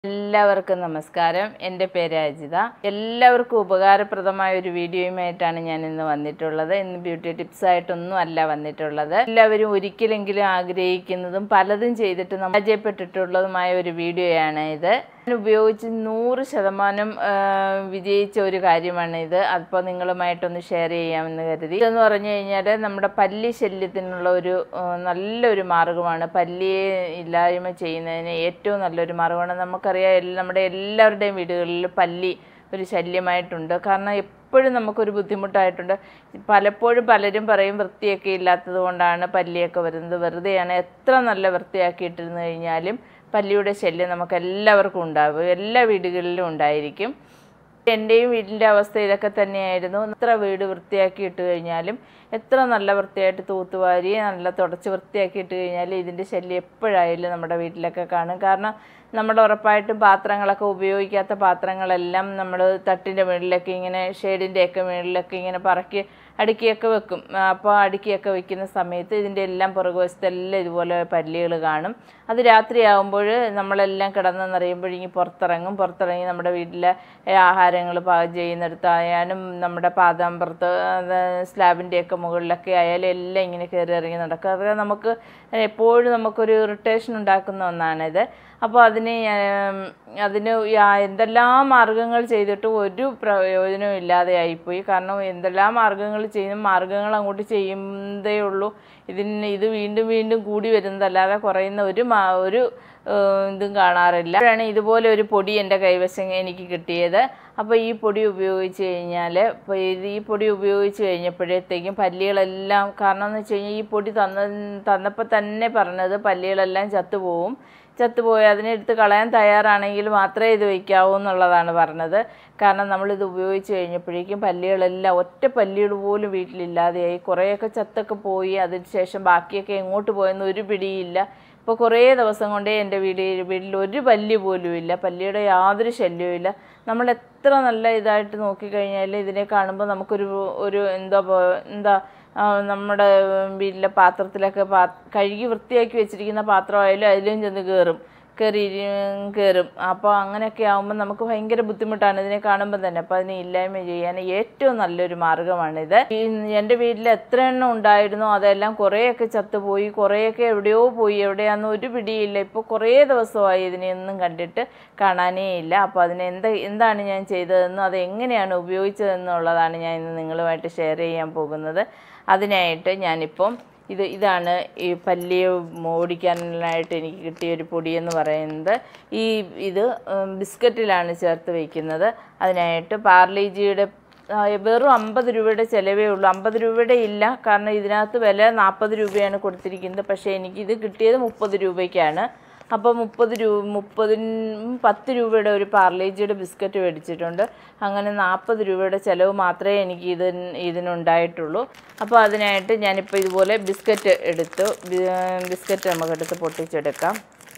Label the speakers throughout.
Speaker 1: എല്ലാവർക്കും നമസ്കാരം എൻ്റെ പേര് അജിത എല്ലാവർക്കും ഉപകാരപ്രദമായ ഒരു വീഡിയോയുമായിട്ടാണ് ഞാൻ ഇന്ന് വന്നിട്ടുള്ളത് ഇന്ന് ബ്യൂട്ടി ടിപ്സ് ആയിട്ടൊന്നും അല്ല വന്നിട്ടുള്ളത് എല്ലാവരും ഒരിക്കലെങ്കിലും ആഗ്രഹിക്കുന്നതും പലതും ചെയ്തിട്ട് നമ്മൾ പരാജയപ്പെട്ടിട്ടുള്ളതുമായ ഒരു വീഡിയോയാണ് ഇത് ഞാൻ ഉപയോഗിച്ച് നൂറ് ശതമാനം ആ, വിജയിച്ച ഒരു കാര്യമാണ് ഇത് അപ്പോൾ നിങ്ങളുമായിട്ടൊന്ന് ഷെയർ ചെയ്യാമെന്ന് കരുതി ഇതെന്ന് പറഞ്ഞു കഴിഞ്ഞാൽ നമ്മുടെ പല്ലി ശല്യത്തിനുള്ള ഒരു ആ, നല്ലൊരു മാർഗമാണ് പല്ലിയെ ഇല്ലായ്മ ചെയ്യുന്നതിന് ഏറ്റവും നല്ലൊരു മാർഗമാണ് നമുക്കറിയാം എല്ലാ- നമ്മുടെ എല്ലാവരുടെയും വീടുകളിൽ പല്ലി ഒരു ശല്യമായിട്ടുണ്ട് കാരണം എപ്പോഴും നമുക്കൊരു ബുദ്ധിമുട്ടായിട്ടുണ്ട് പലപ്പോഴും പലരും പറയും വൃത്തിയൊക്കെ ഇല്ലാത്തത് കൊണ്ടാണ് പല്ലിയൊക്കെ വരുന്നത് വെറുതെയാണ് എത്ര നല്ല വൃത്തിയാക്കിയിട്ടിരുന്നു കഴിഞ്ഞാലും പല്ലിയുടെ ശല്യം നമുക്ക് എല്ലാവർക്കും ഉണ്ടാവും എല്ലാ വീടുകളിലും ഉണ്ടായിരിക്കും എൻ്റെയും വീടിൻ്റെ അവസ്ഥ ഇതൊക്കെ തന്നെയായിരുന്നു എത്ര വീട് വൃത്തിയാക്കി ഇട്ട് കഴിഞ്ഞാലും എത്ര നല്ല വൃത്തിയായിട്ട് തൂത്തുവാരി നല്ല തുടച്ച് വൃത്തിയാക്കി ഇട്ട് കഴിഞ്ഞാലും ഇതിൻ്റെ ശല്യം എപ്പോഴായാലും നമ്മുടെ വീട്ടിലൊക്കെ കാണും കാരണം നമ്മൾ ഉറപ്പായിട്ടും പാത്രങ്ങളൊക്കെ ഉപയോഗിക്കാത്ത പാത്രങ്ങളെല്ലാം നമ്മൾ തട്ടിൻ്റെ മുകളിലൊക്കെ ഇങ്ങനെ ഷെയ്ഡിൻ്റെയൊക്കെ മുകളിലൊക്കെ ഇങ്ങനെ പറക്കി അടുക്കിയൊക്കെ വെക്കും അപ്പോൾ അടുക്കിയൊക്കെ വെക്കുന്ന സമയത്ത് ഇതിൻ്റെ എല്ലാം പുറകുവശത്തെല്ലാം ഇതുപോലെ പല്ലികൾ കാണും അത് രാത്രിയാകുമ്പോൾ നമ്മളെല്ലാം കിടന്നെന്നറിയുമ്പോഴേക്കും പുറത്തിറങ്ങും പുറത്തിറങ്ങി നമ്മുടെ വീട്ടിലെ ആഹാരങ്ങൾ പാകം ചെയ്യുന്നിടത്തായാലും നമ്മുടെ പാദാമ്പുറത്ത് സ്ലാബിൻ്റെയൊക്കെ മുകളിലൊക്കെ ആയാലും എല്ലാം ഇങ്ങനെ കയറി ഇറങ്ങി നടക്കും അത് നമുക്ക് എപ്പോഴും നമുക്കൊരു ഇറിറ്റേഷൻ ഉണ്ടാക്കുന്ന ഒന്നാണിത് അപ്പോൾ അതിന് ഉം, അതിന് യാ- എന്തെല്ലാം മാർഗങ്ങൾ ചെയ്തിട്ടും ഒരു പ്രയോജനവും ഇല്ലാതെ ആയിപ്പോയി കാരണം എന്തെല്ലാം മാർഗങ്ങൾ ചെയ്യും മാർഗങ്ങൾ അങ്ങോട്ട് ചെയ്യുന്നതേ ഉള്ളൂ ഇതിന് ഇത് വീണ്ടും വീണ്ടും കൂടി വരുന്നതല്ലാതെ കുറയുന്ന ഒരു മാ ഒരു ഏഹ്, ഇതും കാണാറില്ല അപ്പോഴാണ് ഇതുപോലെ ഒരു പൊടി എൻ്റെ കൈവശം എനിക്ക് കിട്ടിയത് അപ്പോൾ ഈ പൊടി ഉപയോഗിച്ച് കഴിഞ്ഞാൽ ഇപ്പോൾ ഇത് ഈ പൊടി ഉപയോഗിച്ച് കഴിഞ്ഞപ്പോഴത്തേക്കും പല്ലികളെല്ലാം കാരണം എന്ന് വെച്ച് കഴിഞ്ഞാൽ ഈ പൊടി തന്ന തന്നപ്പോൾ തന്നെ പറഞ്ഞത് പല്ലികളെല്ലാം ചത്തുപോകും ചത്തുപോയി അതിനെടുത്ത് കളയാൻ തയ്യാറാണെങ്കിൽ മാത്രമേ ഇത് വയ്ക്കാവൂ എന്നുള്ളതാണ് പറഞ്ഞത് കാരണം നമ്മളിത് ഉപയോഗിച്ച് കഴിഞ്ഞപ്പോഴേക്കും പല്ലികളെല്ലാം ഒറ്റ പല്ലികൾ പോലും വീട്ടിലില്ലാതെയായി കുറേയൊക്കെ ചത്തൊക്കെ പോയി അതിന് ശേഷം ബാക്കിയൊക്കെ എങ്ങോട്ട് പോയെന്ന് ഒരു പിടിയില്ല ഇപ്പോൾ കുറേ ദിവസം കൊണ്ടേ എൻ്റെ വീട്ടിൽ വീട്ടിൽ ഒരു പല്ലി പോലും ഇല്ല പല്ലിയുടെ യാതൊരു ശല്യവും ഇല്ല നമ്മൾ എത്ര നല്ല ഇതായിട്ട് നോക്കിക്കഴിഞ്ഞാൽ ഇതിനെ കാണുമ്പോൾ നമുക്കൊരു ഒരു എന്താ പോ- എന്താ ആ, നമ്മുടെ വീട്ടിലെ പാത്രത്തിലൊക്കെ പാ കഴുകി വൃത്തിയാക്കി വെച്ചിരിക്കുന്ന പാത്രമായാലും അതിലും ചെന്ന് കയറും കയറി കയറും അപ്പോൾ അങ്ങനെയൊക്കെ ആകുമ്പോൾ നമുക്ക് ഭയങ്കര ബുദ്ധിമുട്ടാണ് ഇതിനെ കാണുമ്പോൾ തന്നെ അപ്പോൾ അതിനെ ഇല്ലായ്മ ചെയ്യാൻ ഏറ്റവും നല്ലൊരു മാർഗ്ഗമാണിത് ഈ എൻ്റെ വീട്ടിൽ എത്ര എണ്ണം ഉണ്ടായിരുന്നോ അതെല്ലാം കുറേയൊക്കെ ചത്തുപോയി കുറേയൊക്കെ എവിടെയോ പോയി എവിടെയാണെന്ന് ഒരു പിടിയില്ല ഇപ്പോൾ കുറേ ദിവസമായി ഇതിനെയൊന്നും കണ്ടിട്ട് കാണാനേ ഇല്ല അപ്പോൾ അതിന് എന്താ എന്താണ് ഞാൻ ചെയ്തതെന്നും അത് എങ്ങനെയാണ് ഉപയോഗിച്ചതെന്നുള്ളതാണ് ഞാൻ ഇന്ന് നിങ്ങളുമായിട്ട് ഷെയർ ചെയ്യാൻ പോകുന്നത് അതിനായിട്ട് ഞാനിപ്പം ഇത് ഇതാണ് ഈ പല്ലിയെ ഓടിക്കാനായിട്ട് എനിക്ക് കിട്ടിയ ഒരു പൊടി എന്ന് പറയുന്നത് ഈ ഇത് ഉം, ബിസ്ക്കറ്റിലാണ് ചേർത്ത് വയ്ക്കുന്നത് അതിനായിട്ട് പാർലേജിയുടെ ആ, വെറും അമ്പത് രൂപയുടെ ചിലവേ ഉള്ളൂ അമ്പത് രൂപയുടെ ഇല്ല കാരണം ഇതിനകത്ത് വില നാൽപ്പത് രൂപയാണ് കൊടുത്തിരിക്കുന്നത് പക്ഷേ എനിക്കിത് കിട്ടിയത് മുപ്പത് രൂപയ്ക്കാണ് അപ്പോൾ മുപ്പത് രൂപ മുപ്പതിനും പത്ത് രൂപയുടെ ഒരു പാർലേജിയുടെ ബിസ്ക്കറ്റ് മേടിച്ചിട്ടുണ്ട് അങ്ങനെ നാൽപ്പത് രൂപയുടെ ചിലവ് മാത്രമേ എനിക്ക് ഇത് ഇതിനുണ്ടായിട്ടുള്ളൂ അപ്പോൾ അതിനായിട്ട് ഞാനിപ്പോൾ ഇതുപോലെ ബിസ്ക്കറ്റ് എടുത്തു ബി- ബിസ്ക്കറ്റ് നമുക്കെടുത്ത് പൊട്ടിച്ചെടുക്കാം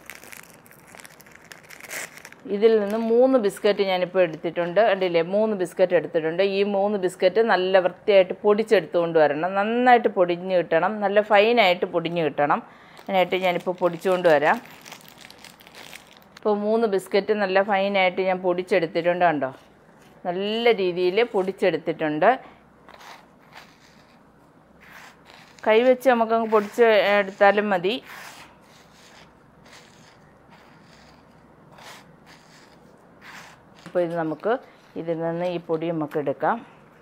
Speaker 1: ഇതിൽ നിന്ന് മൂന്ന് ബിസ്ക്കറ്റ് ഞാനിപ്പോൾ എടുത്തിട്ടുണ്ട് കണ്ടില്ലേ മൂന്ന് ബിസ്ക്കറ്റ് എടുത്തിട്ടുണ്ട് ഈ മൂന്ന് ബിസ്ക്കറ്റ് നല്ല വൃത്തിയായിട്ട് പൊടിച്ചെടുത്തുകൊണ്ട് വരണം നന്നായിട്ട് പൊടിഞ്ഞ് കിട്ടണം നല്ല ഫൈനായിട്ട് പൊടിഞ്ഞ് കിട്ടണം അതിനായിട്ട് ഞാനിപ്പോൾ പൊടിച്ചുകൊണ്ട് വരാം ഇപ്പോൾ മൂന്ന് ബിസ്ക്കറ്റ് നല്ല ഫൈനായിട്ട് ഞാൻ പൊടിച്ചെടുത്തിട്ടുണ്ട് കണ്ടോ നല്ല രീതിയിൽ പൊടിച്ചെടുത്തിട്ടുണ്ട് കൈവച്ച് നമുക്കങ്ങ് പൊടിച്ച് എടുത്താലും മതി അപ്പോൾ ഇത് നമുക്ക് ഇതിൽ നിന്ന് ഈ പൊടി നമുക്ക് എടുക്കാം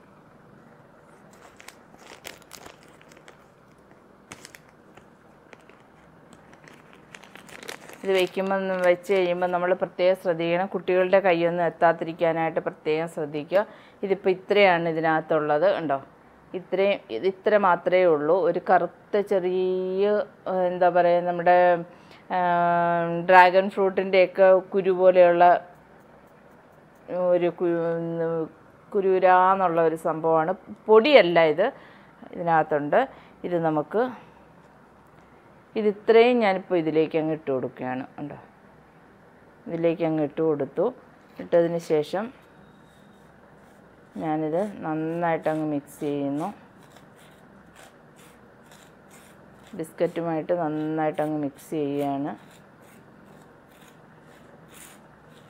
Speaker 1: ഇത് വയ്ക്കുമ്പോൾ വെച്ച് കഴിയുമ്പോൾ നമ്മൾ പ്രത്യേകം ശ്രദ്ധിക്കണം കുട്ടികളുടെ കൈയൊന്നും എത്താതിരിക്കാനായിട്ട് പ്രത്യേകം ശ്രദ്ധിക്കുക ഇതിപ്പോൾ ഇത്രയാണ് ഇതിനകത്തുള്ളത് ഉണ്ടോ ഇത്രയും ഇത് ഇത്ര മാത്രമേ ഉള്ളൂ ഒരു കറുത്ത ചെറിയ ആ, എന്താ പറയുക നമ്മുടെ ഡ്രാഗൺ ഫ്രൂട്ടിൻ്റെയൊക്കെ കുരു പോലെയുള്ള ഒരു കു- കുരൂരാന്നുള്ള ഒരു സംഭവമാണ് പൊടിയല്ല ഇത് ഇതിനകത്തുണ്ട് ഇത് നമുക്ക് ഇത് ഇത്രയും ഞാനിപ്പോൾ ഇതിലേക്ക് അങ്ങ് ഇട്ട് കൊടുക്കുകയാണ് ഉണ്ടോ ഇതിലേക്ക് അങ്ങ് ഇട്ട് കൊടുത്തു ഇട്ടതിന് ശേഷം ഞാനിത് നന്നായിട്ട് അങ്ങ് മിക്സ് ചെയ്യുന്നു ബിസ്ക്കറ്റുമായിട്ട് നന്നായിട്ട് അങ്ങ് മിക്സ് ചെയ്യുകയാണ്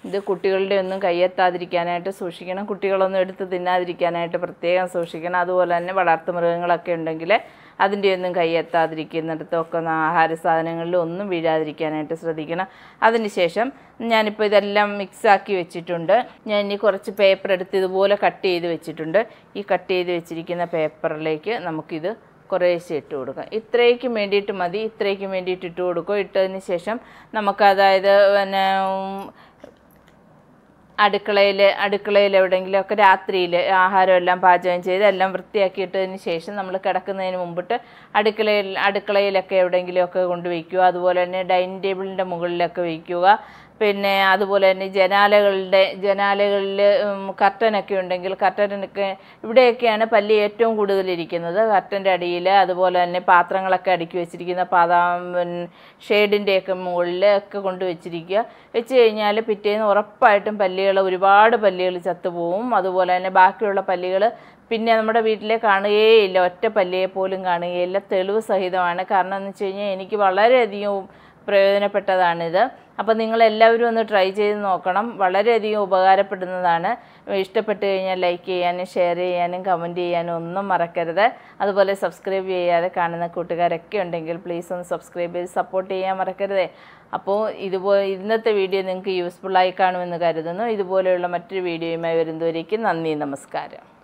Speaker 1: ഇത് കുട്ടികളുടെ ഒന്നും കയ്യെത്താതിരിക്കാനായിട്ട് സൂക്ഷിക്കണം കുട്ടികളൊന്നും എടുത്ത് തിന്നാതിരിക്കാനായിട്ട് പ്രത്യേകം സൂക്ഷിക്കണം അതുപോലെ തന്നെ വളർത്തു മൃഗങ്ങളൊക്കെ ഉണ്ടെങ്കിൽ അതിൻ്റെ ഒന്നും കൈയെത്താതിരിക്കുന്നിടത്തൊക്കെ ഒന്ന് ആഹാര സാധനങ്ങളിൽ ഒന്നും വീഴാതിരിക്കാനായിട്ട് ശ്രദ്ധിക്കണം അതിനുശേഷം ഞാനിപ്പോൾ ഇതെല്ലാം മിക്സാക്കി വെച്ചിട്ടുണ്ട് ഞാൻ ഇനി കുറച്ച് പേപ്പർ എടുത്ത് ഇതുപോലെ കട്ട് ചെയ്ത് വെച്ചിട്ടുണ്ട് ഈ കട്ട് ചെയ്ത് വെച്ചിരിക്കുന്ന പേപ്പറിലേക്ക് നമുക്കിത് കുറേശ്ശെ ഇട്ട് കൊടുക്കാം ഇത്രയ്ക്കും വേണ്ടിയിട്ട് മതി ഇത്രയ്ക്കും വേണ്ടിയിട്ട് ഇട്ട് കൊടുക്കും ഇട്ടതിന് ശേഷം നമുക്ക് അതായത് പിന്നെ ഉം, അടുക്കളയിൽ അടുക്കളയിൽ എവിടെയെങ്കിലുമൊക്കെ രാത്രിയിൽ ആഹാരം എല്ലാം പാചകം ചെയ്ത് എല്ലാം വൃത്തിയാക്കിയിട്ടതിന് ശേഷം നമ്മൾ കിടക്കുന്നതിന് മുമ്പിട്ട് അടുക്കളയിൽ അടുക്കളയിലൊക്കെ എവിടെയെങ്കിലുമൊക്കെ കൊണ്ട് വയ്ക്കുക അതുപോലെ തന്നെ ഡൈനിങ് ടേബിളിൻ്റെ മുകളിലൊക്കെ വയ്ക്കുക പിന്നെ അതുപോലെ തന്നെ ജനാലകളുടെ ജനാലകളിൽ കർട്ടനൊക്കെ ഉണ്ടെങ്കിൽ കർട്ടനൊക്കെ ഇവിടെയൊക്കെയാണ് പല്ലി ഏറ്റവും കൂടുതലിരിക്കുന്നത് കർട്ടൻ്റെ അടിയിൽ അതുപോലെ തന്നെ പാത്രങ്ങളൊക്കെ അടുക്കി വെച്ചിരിക്കുന്ന പാതാ ഷെയ്ഡിൻ്റെയൊക്കെ മുകളിൽ ഒക്കെ കൊണ്ട് വെച്ചിരിക്കുക വെച്ച് കഴിഞ്ഞാൽ പിറ്റേന്ന് ഉറപ്പായിട്ടും പല്ലികൾ ഒരുപാട് പല്ലികൾ ചത്തുപോകും അതുപോലെ തന്നെ ബാക്കിയുള്ള പല്ലികൾ പിന്നെ നമ്മുടെ വീട്ടിലെ കാണുകയേയില്ല ഒറ്റ പല്ലിയെ പോലും കാണുകയില്ല തെളിവ് സഹിതമാണ് കാരണം എന്ന് വെച്ച് കഴിഞ്ഞാൽ എനിക്ക് വളരെയധികം പ്രയോജനപ്പെട്ടതാണിത് അപ്പോൾ നിങ്ങളെല്ലാവരും ഒന്ന് ട്രൈ ചെയ്ത് നോക്കണം വളരെയധികം ഉപകാരപ്പെടുന്നതാണ് ഇഷ്ടപ്പെട്ട് കഴിഞ്ഞാൽ ലൈക്ക് ചെയ്യാനും ഷെയർ ചെയ്യാനും കമൻറ്റ് ചെയ്യാനും ഒന്നും മറക്കരുത് അതുപോലെ സബ്സ്ക്രൈബ് ചെയ്യാതെ കാണുന്ന കൂട്ടുകാരൊക്കെ ഉണ്ടെങ്കിൽ പ്ലീസ് ഒന്ന് സബ്സ്ക്രൈബ് ചെയ്ത് സപ്പോർട്ട് ചെയ്യാൻ മറക്കരുതേ അപ്പോൾ ഇതുപോലെ ഇന്നത്തെ വീഡിയോ നിങ്ങൾക്ക് യൂസ്ഫുള്ളായി കാണുമെന്ന് കരുതുന്നു ഇതുപോലെയുള്ള മറ്റൊരു വീഡിയോയുമായി വരുന്നവരേക്കും നന്ദി നമസ്കാരം